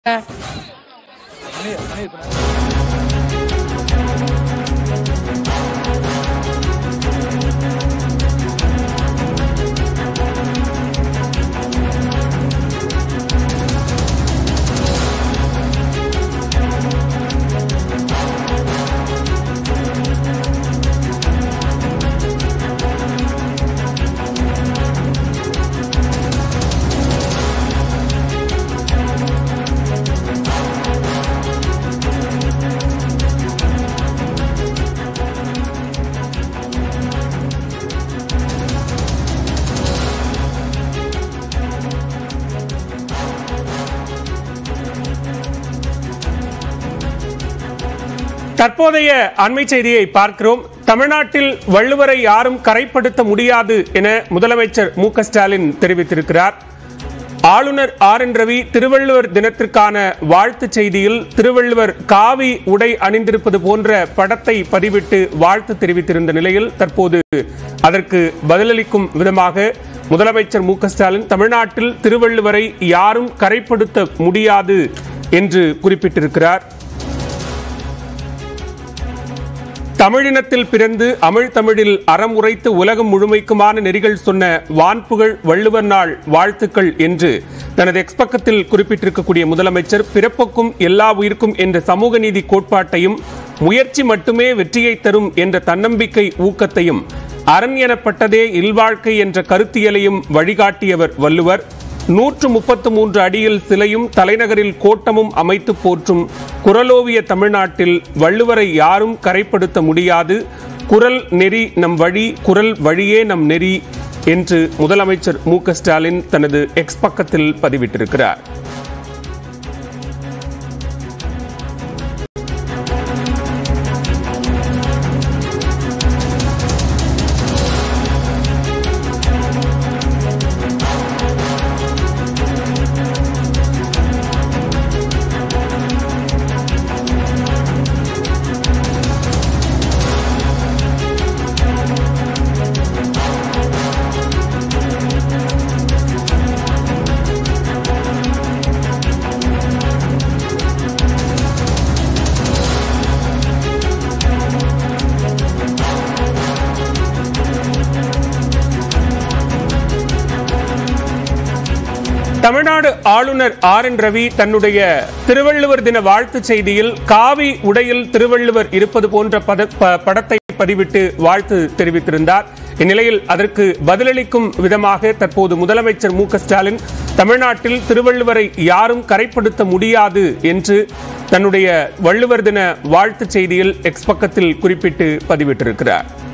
தற்போதைய அண்மை செய்தியை பார்க்கிறோம் தமிழ்நாட்டில் வள்ளுவரை யாரும் கரைப்படுத்த முடியாது என முதலமைச்சர் மு க ஸ்டாலின் தெரிவித்திருக்கிறார் ஆளுநர் ஆர் என் ரவி திருவள்ளுவர் தினத்திற்கான வாழ்த்து செய்தியில் திருவள்ளுவர் காவி உடை அணிந்திருப்பது போன்ற படத்தை பதிவிட்டு வாழ்த்து தெரிவித்திருந்த நிலையில் தற்போது அதற்கு பதிலளிக்கும் விதமாக முதலமைச்சர் மு க ஸ்டாலின் தமிழ்நாட்டில் திருவள்ளுவரை யாரும் கரைப்படுத்த முடியாது என்று குறிப்பிட்டிருக்கிறார் தமிழினத்தில் பிறந்து அமிழ் தமிழில் அறம் உரைத்து உலகம் முழுமைக்குமான நெறிகள் சொன்ன வான்புகழ் வள்ளுவர் நாள் வாழ்த்துக்கள் என்று தனது எக்ஸ் பக்கத்தில் குறிப்பிட்டிருக்கக்கூடிய முதலமைச்சர் பிறப்புக்கும் எல்லா உயிர்க்கும் என்ற சமூக நீதி கோட்பாட்டையும் முயற்சி மட்டுமே வெற்றியை தரும் என்ற தன்னம்பிக்கை ஊக்கத்தையும் அரண் எனப்பட்டதே இல்வாழ்க்கை என்ற கருத்தியலையும் வழிகாட்டியவர் வள்ளுவர் நூற்று முப்பத்து மூன்று அடியில் சிலையும் தலைநகரில் கோட்டமும் அமைத்து போற்றும் குரலோவிய தமிழ்நாட்டில் வள்ளுவரை யாரும் கரைப்படுத்த முடியாது குரல் நெறி நம் வழி குரல் வழியே நம் நெறி என்று முதலமைச்சர் மு க ஸ்டாலின் தனது எக்ஸ் பக்கத்தில் பதிவிட்டிருக்கிறார் தமிழ்நாடு ஆளுநர் ஆர் என் ரவி தன்னுடைய திருவள்ளுவர் தின வாழ்த்து செய்தியில் காவி உடையில் திருவள்ளுவர் இருப்பது போன்ற பத- ப- படத்தை பதிவிட்டு வாழ்த்து தெரிவித்திருந்தார் இந்நிலையில் அதற்கு பதிலளிக்கும் விதமாக தற்போது முதலமைச்சர் மு க ஸ்டாலின் தமிழ்நாட்டில் திருவள்ளுவரை யாரும் கரைப்படுத்த முடியாது என்று தன்னுடைய வள்ளுவர் தின வாழ்த்து செய்தியில் எக்ஸ் பக்கத்தில் குறிப்பிட்டு பதிவிட்டிருக்கிறார்